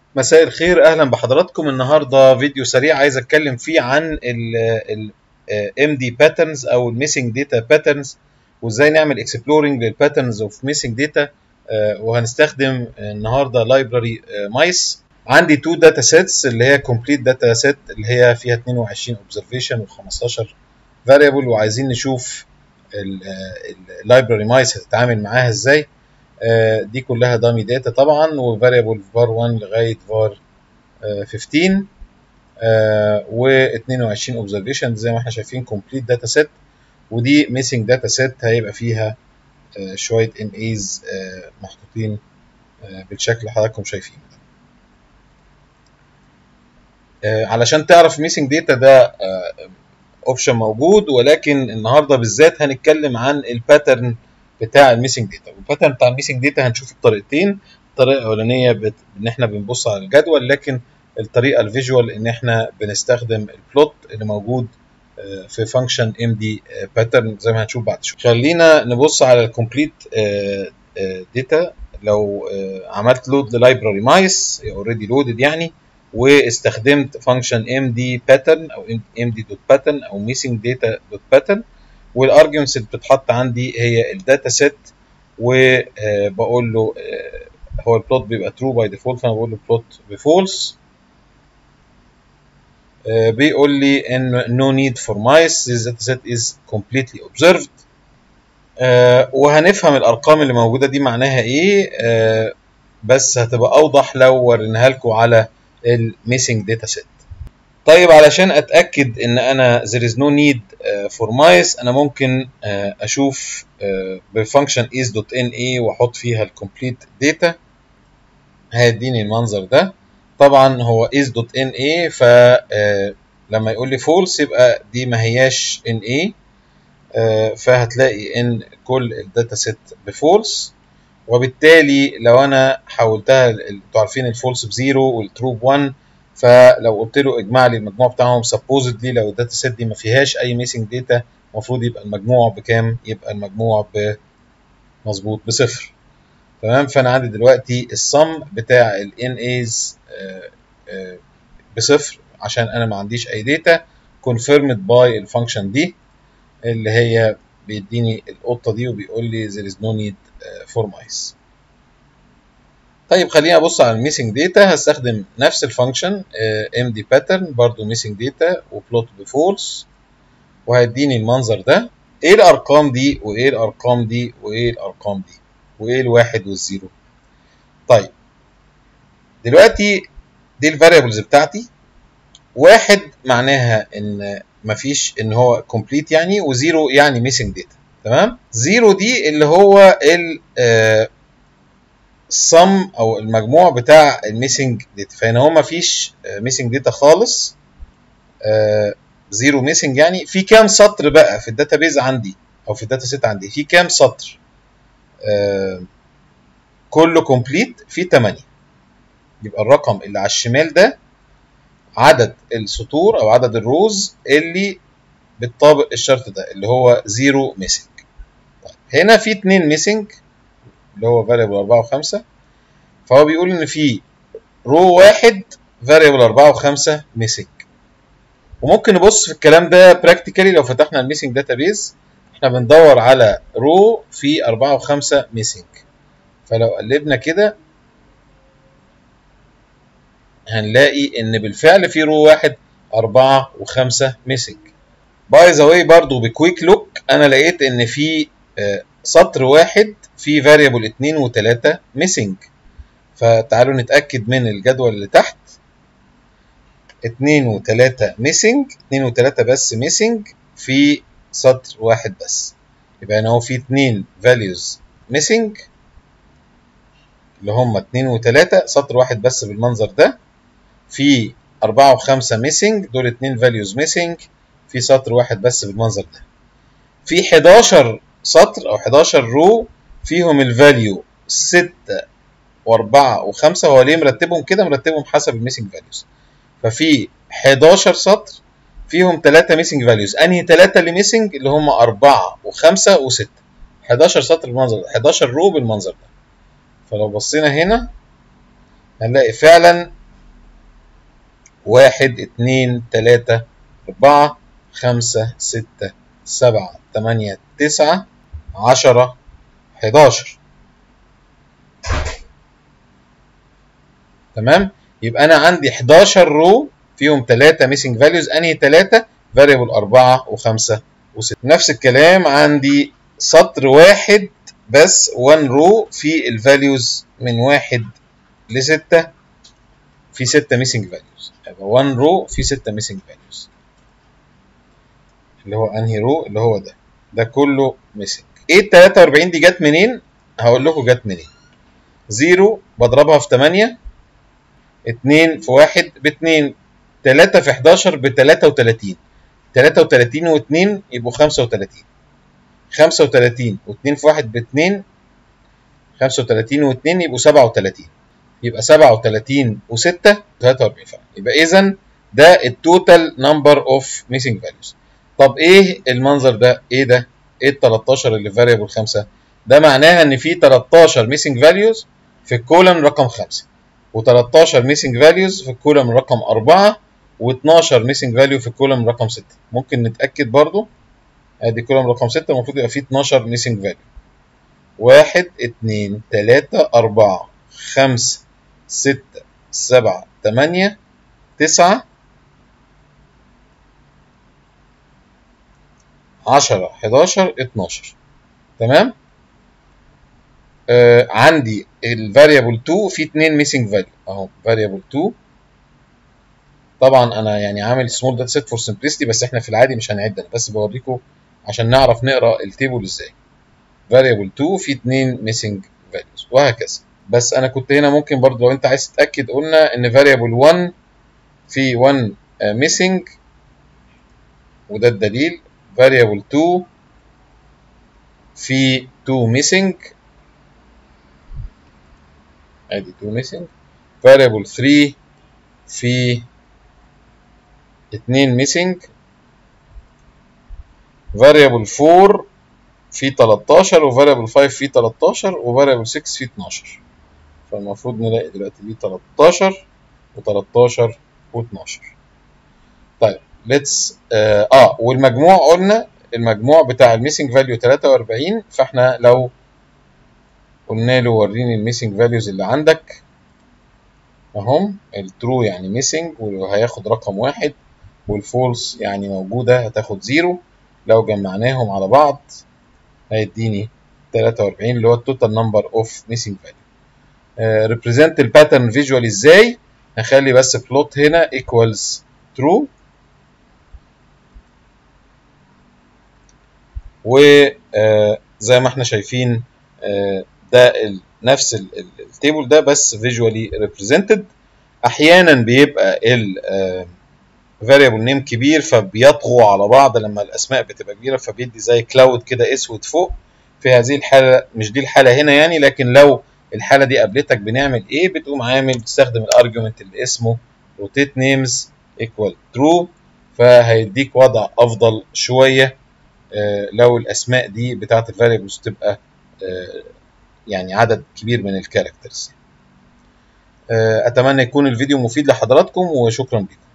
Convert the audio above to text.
مساء الخير اهلا بحضراتكم النهارده فيديو سريع عايز اتكلم فيه عن ال ام دي باترنز او الميسنج داتا باترنز وازاي نعمل اكسبلورنج للباترنز اوف ميسنج داتا وهنستخدم النهارده لايبراري مايس عندي تو داتا سيتس اللي هي كومبليت داتا سيت اللي هي فيها 22 اوبزرفيشن و15 فاريبل وعايزين نشوف اللايبراري مايس هتتعامل معاها ازاي دي كلها دامي داتا طبعا وفاريبل فار 1 لغايه فار 15 و 22 اوبزرفيشن زي ما احنا شايفين كومبليت داتا سيت ودي ميسنج داتا سيت هيبقى فيها شويه ان ايز محطوطين بالشكل اللي حضراتكم شايفينه علشان تعرف ميسنج داتا ده اوبشن موجود ولكن النهارده بالذات هنتكلم عن الباترن بتاع الميسنج داتا والباترن بتاع الميسنج داتا هنشوف الطريقتين الطريقه الاولانيه بت... ان احنا بنبص على الجدول لكن الطريقه الفيجوال ان احنا بنستخدم البلوت اللي موجود في فانكشن ام دي باترن زي ما هنشوف بعد شويه خلينا نبص على الكومبليت داتا لو عملت لود للايبراري مايس اوريدي لودد يعني واستخدمت فانكشن ام دي باترن او ام دي دوت باترن او ميسنج داتا دوت باترن والارجيومنتس اللي بتتحط عندي هي الداتا سيت وبقول له هو البلوت بيبقى ترو باي ديفولت فانا بقول له بلوت بفولس بيقول لي ان no need for mice this data set is completely observed وهنفهم الارقام اللي موجوده دي معناها ايه بس هتبقى اوضح لو وريناها لكم على الميسنج داتا سيت طيب علشان اتاكد ان انا there is no need for mice انا ممكن اشوف بفانكشن is.na واحط فيها الكومبليت داتا هيديني المنظر ده طبعا هو is.na فلما يقول لي false يبقى دي ما هياش na فهتلاقي ان كل الداتا سيت بفولس وبالتالي لو انا حولتها انتوا عارفين الفولس بزيرو والترو بوان فلو قلت له اجمع لي المجموع بتاعهم سبوزدلي لو الداتا سيت دي ما فيهاش اي ميسنج داتا المفروض يبقى المجموع بكام؟ يبقى المجموع ب مظبوط بصفر تمام فانا عندي دلوقتي الصم بتاع الان ايز بصفر عشان انا ما عنديش اي داتا confirmed باي الفانكشن دي اللي هي بيديني القطه دي وبيقول لي there is no need for mice طيب خلينا ابص على الميسنج داتا هستخدم نفس الفانكشن ام دي باترن برضو ميسنج داتا وبلوت بفولس وهيديني المنظر ده ايه الارقام دي وايه الارقام دي وايه الارقام دي وايه الواحد والزيرو طيب دلوقتي دي الفاريبلز بتاعتي واحد معناها ان مفيش ان هو كومبليت يعني وزيرو يعني ميسنج داتا تمام زيرو دي اللي هو ال السم او المجموع بتاع الميسنج داتا فهنا هو مفيش ميسنج داتا خالص زيرو ميسنج يعني في كام سطر بقى في الداتابيز عندي او في الداتا سيت عندي في كام سطر آه كله كومبليت في 8 يبقى الرقم اللي على الشمال ده عدد السطور او عدد الروز اللي بتطابق الشرط ده اللي هو زيرو ميسنج طيب هنا في 2 ميسنج اللي هو فاريبل 4 و5 فهو بيقول ان في رو واحد فاريبل 4 و5 ميسنج وممكن نبص في الكلام ده براكتيكالي لو فتحنا الميسنج داتابيز احنا بندور على رو في 4 و5 ميسنج فلو قلبنا كده هنلاقي ان بالفعل في رو واحد 4 و5 ميسنج باي ذا واي برضو بكويك لوك انا لقيت ان في سطر واحد في فاريبل 2 و3 ميسنج فتعالوا نتاكد من الجدول اللي تحت 2 و3 ميسنج 2 و3 بس ميسنج في سطر واحد بس يبقى هنا هو في 2 values ميسنج اللي هم 2 و3 سطر واحد بس بالمنظر ده في 4 و5 ميسنج دول 2 values ميسنج في سطر واحد بس بالمنظر ده في 11 سطر او 11 رو فيهم الفاليو 6 و4 و5 هو ليه مرتبهم كده مرتبهم حسب الميسنج فاليوز ففي 11 سطر فيهم 3 ميسنج فاليوز انهي 3 اللي ميسنج اللي هم 4 و5 و6 11 سطر بالمنظر ده 11 رو بالمنظر ده فلو بصينا هنا هنلاقي فعلا واحد اتنين تلاتة أربعة خمسة ستة سبعة تمانية تسعة عشرة حداشر تمام يبقى أنا عندي 11 رو فيهم 3 ميسنج فاليوز أنهي 3 فاريبل 4 و5 و6 نفس الكلام عندي سطر واحد بس 1 رو في الفاليوز من واحد ل 6 في 6 ميسنج فاليوز يبقى 1 رو في 6 ميسنج فاليوز اللي هو انهي رو اللي هو ده ده كله ميسنج ايه ال 43 دي جت منين هقول لكم جت منين 0 بضربها في 8 2 في 1 ب 2 3 في 11 ب 33 33 و2 يبقوا 35 35 و2 في 1 ب 2 35 و2 يبقوا 37 يبقى 37 و6 43 فعلا يبقى اذا ده التوتال نمبر اوف ميسنج فاليوز طب ايه المنظر ده ايه ده ايه ال 13 اللي فاريبل 5 ده معناها ان في 13 ميسنج فاليوز في الكولم رقم 5 و13 ميسنج فاليوز في الكولم رقم 4 و12 ميسنج فاليو في الكولم رقم 6 ممكن نتاكد برضو ادي كولم رقم 6 المفروض يبقى فيه 12 ميسنج فاليو 1 2 3 4 5 6 7 8 9 10 11 12 تمام آه عندي الفاريبل 2 فيه 2 ميسنج فاليو اهو فاريبل 2 طبعا انا يعني عامل سمول داتا سيت فور سمبلستي بس احنا في العادي مش هنعد انا بس بوريكم عشان نعرف نقرا التيبل ازاي فاريبل 2 فيه 2 ميسنج فاليوز وهكذا بس انا كنت هنا ممكن برضو لو انت عايز تتاكد قلنا ان فاريبل 1 فيه 1 ميسنج وده الدليل variable 2 في 2 missing ادي 2 missing variable 3 في 2 missing variable 4 في 13 و variable 5 في 13 و variable 6 في 12 فالمفروض نلاقي دلوقتي دي 13 و13 و12 طيب ليتس اه, آه والمجموع قلنا المجموع بتاع الميسنج فاليو 43 فاحنا لو قلنا له وريني الميسنج فاليوز اللي عندك اهم الترو يعني ميسنج وهياخد رقم واحد والفولس يعني موجوده هتاخد زيرو لو جمعناهم على بعض هيديني 43 اللي هو التوتال نمبر اوف ميسنج فاليو ريبريزنت الباترن فيجوال ازاي هخلي بس بلوت هنا ايكوالز ترو وزي ما احنا شايفين ده نفس التيبل ده بس فيجوالي ريبريزنتد احيانا بيبقى ال فاريبل نيم كبير فبيطغوا على بعض لما الاسماء بتبقى كبيره فبيدي زي كلاود كده اسود فوق في هذه الحاله مش دي الحاله هنا يعني لكن لو الحاله دي قابلتك بنعمل ايه بتقوم عامل بتستخدم الارجيومنت اللي اسمه روتيت نيمز ايكوال ترو فهيديك وضع افضل شويه لو الاسماء دي بتاعت الفاريبلز تبقى يعني عدد كبير من الكاركترز اتمنى يكون الفيديو مفيد لحضراتكم وشكرا لكم